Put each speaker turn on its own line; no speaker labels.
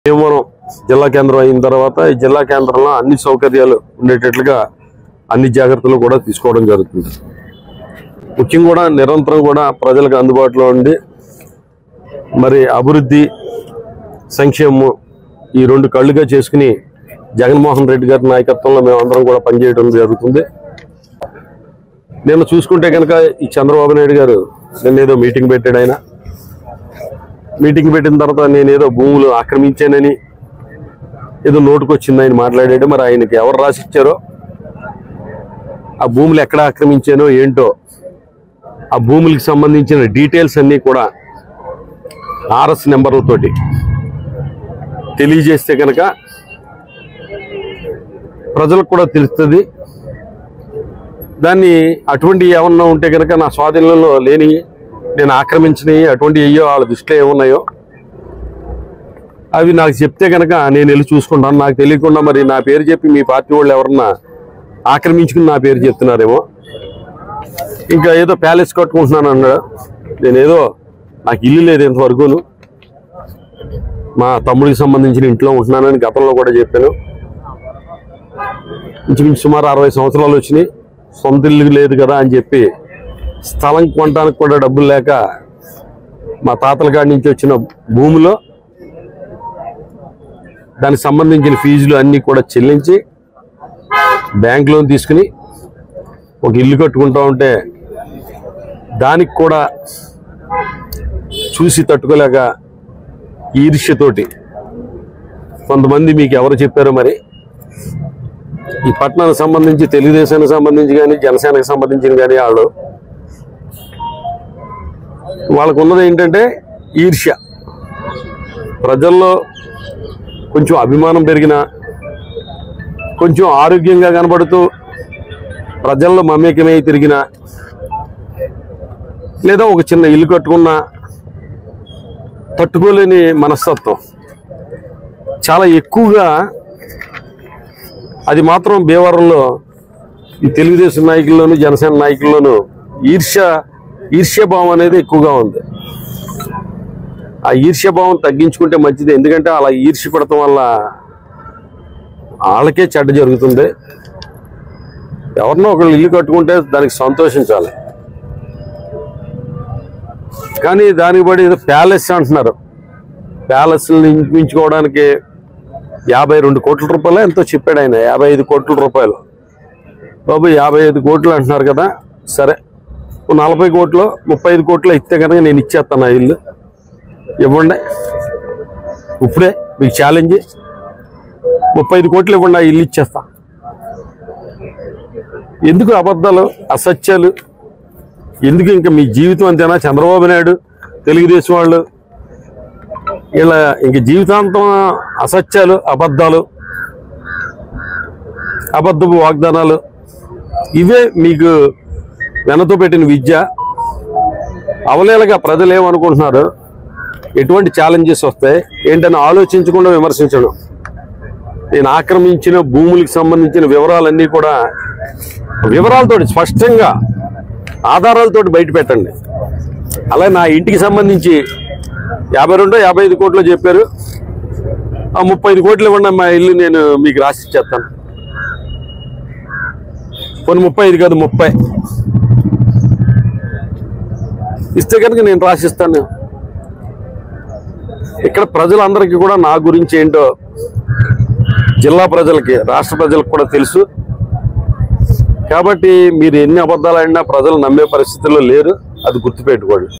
భీమవరం జిల్లా కేంద్రం అయిన తర్వాత ఈ జిల్లా కేంద్రంలో అన్ని సౌకర్యాలు ఉండేటట్లుగా అన్ని జాగ్రత్తలు కూడా తీసుకోవడం జరుగుతుంది ముఖ్యంగా కూడా నిరంతరం కూడా ప్రజలకు అందుబాటులో ఉండి మరి అభివృద్ధి సంక్షేమము ఈ రెండు కళ్ళుగా చేసుకుని జగన్మోహన్ రెడ్డి గారి నాయకత్వంలో మేము అందరం కూడా పనిచేయడం జరుగుతుంది నేను చూసుకుంటే కనుక ఈ చంద్రబాబు నాయుడు గారు నిన్న ఏదో మీటింగ్ పెట్టాడు ఆయన మీటింగ్ పెట్టిన తర్వాత నేనేదో భూములు ఆక్రమించానని ఏదో నోటుకొచ్చింది ఆయన మాట్లాడాడు మరి ఆయనకి ఎవరు రాసిచ్చారో ఆ భూములు ఎక్కడ ఆక్రమించానో ఏంటో ఆ భూములకు సంబంధించిన డీటెయిల్స్ అన్నీ కూడా ఆర్ఎస్ నెంబర్లతోటి తెలియజేస్తే కనుక ప్రజలకు కూడా తెలుస్తుంది దాన్ని అటువంటి ఏమన్నా ఉంటే కనుక నా స్వాధీనంలో లేని నేను ఆక్రమించినవి అటువంటి అయ్యో వాళ్ళ దృష్టిలో ఏమున్నాయో అవి నాకు చెప్తే కనుక నేను వెళ్ళి చూసుకుంటాను నాకు తెలియకుండా మరి నా పేరు చెప్పి మీ పార్టీ వాళ్ళు ఎవరన్నా ఆక్రమించుకుని నా పేరు చెప్తున్నారేమో ఇంకా ఏదో ప్యాలెస్ కట్టుకుంటున్నాను అన్నాడు నేను ఏదో నాకు ఇల్లు లేదు ఇంతవరకును మా తమ్ముడికి సంబంధించిన ఇంట్లో ఉంటున్నానని గతంలో కూడా చెప్పాను ఇంచుమించు సుమారు అరవై సంవత్సరాలు వచ్చినాయి సొంత ఇల్లు లేదు కదా అని చెప్పి స్థలం కొనడానికి కూడా డబ్బులు లేక మా తాతల కాడి నుంచి వచ్చిన భూమిలో దానికి సంబంధించిన ఫీజులు అన్నీ కూడా చెల్లించి బ్యాంక్ లోన్ తీసుకుని ఒక ఇల్లు కట్టుకుంటా ఉంటే దానికి కూడా చూసి తట్టుకోలేక ఈర్ష్యతోటి కొంతమంది మీకు ఎవరు చెప్పారో మరి ఈ పట్టణానికి సంబంధించి తెలుగుదేశానికి సంబంధించి కానీ జనసేనకు సంబంధించిన కానీ వాళ్ళు వాళ్ళకు ఉన్నది ఏంటంటే ఈర్ష్య ప్రజల్లో కొంచెం అభిమానం పెరిగిన కొంచెం ఆరోగ్యంగా కనబడుతూ ప్రజల్లో మమేకమై తిరిగిన లేదా ఒక చిన్న ఇల్లు కట్టుకున్న తట్టుకోలేని మనస్తత్వం చాలా ఎక్కువగా అది మాత్రం భీమవరంలో ఈ తెలుగుదేశం నాయకుల్లోను జనసేన నాయకుల్లోనూ ఈర్ష్య ఈర్ష్యభావం అనేది ఎక్కువగా ఉంది ఆ ఈర్ష్యభావం తగ్గించుకుంటే మంచిది ఎందుకంటే అలా ఈర్ష్య పడటం వల్ల వాళ్ళకే చెడ్డ జరుగుతుంది ఎవరినో ఒకళ్ళు ఇల్లు కట్టుకుంటే దానికి సంతోషించాలి కానీ దానికి బడి ఏదో ప్యాలెస్ అంటున్నారు ప్యాలెస్ నిర్మించుకోవడానికి యాభై రెండు కోట్ల రూపాయలు ఎంతో చెప్పాడు ఆయన యాభై ఐదు కోట్ల రూపాయలు బాబు యాభై ఐదు కోట్లు అంటున్నారు కదా సరే ఓ నలభై కోట్లు ముప్పై ఐదు కోట్లు ఇస్తే కనుక నేను ఇచ్చేస్తాను ఆ ఇల్లు ఇవ్వండి ఇప్పుడే మీకు ఛాలెంజ్ ముప్పై ఐదు కోట్లు ఇవ్వండి ఆ ఇల్లు ఇచ్చేస్తా ఎందుకు అబద్ధాలు అసత్యాలు ఎందుకు ఇంకా మీ జీవితం అంతేనా చంద్రబాబు నాయుడు తెలుగుదేశం వాళ్ళు ఇలా ఇంక జీవితాంతం అసత్యాలు అబద్ధాలు అబద్ధపు వాగ్దానాలు ఇవే మీకు వెనతో పెట్టిన విద్య అవలేలగా ప్రజలు ఏమనుకుంటున్నారు ఎటువంటి ఛాలెంజెస్ వస్తాయి ఏంటని ఆలోచించకుండా విమర్శించడం నేను ఆక్రమించిన భూములకు సంబంధించిన వివరాలన్నీ కూడా వివరాలతోటి స్పష్టంగా ఆధారాలతోటి బయట పెట్టండి అలాగే నా ఇంటికి సంబంధించి యాభై రెండో యాభై ఐదు కోట్లు చెప్పారు ఆ ముప్పై ఐదు కోట్లు ఇవ్వండి మా ఇల్లు నేను మీకు రాసి ఇచ్చేస్తాను కొన్ని ముప్పై ఐదు కాదు ముప్పై ఇస్తే కనుక నేను రాసిస్తాను ఇక్కడ ప్రజలందరికీ కూడా నా గురించి ఏంటో జిల్లా ప్రజలకి రాష్ట్ర ప్రజలకు కూడా తెలుసు కాబట్టి మీరు ఎన్ని అబద్ధాలు ఆడినా ప్రజలు నమ్మే పరిస్థితుల్లో లేరు అది గుర్తుపెట్టుకోండి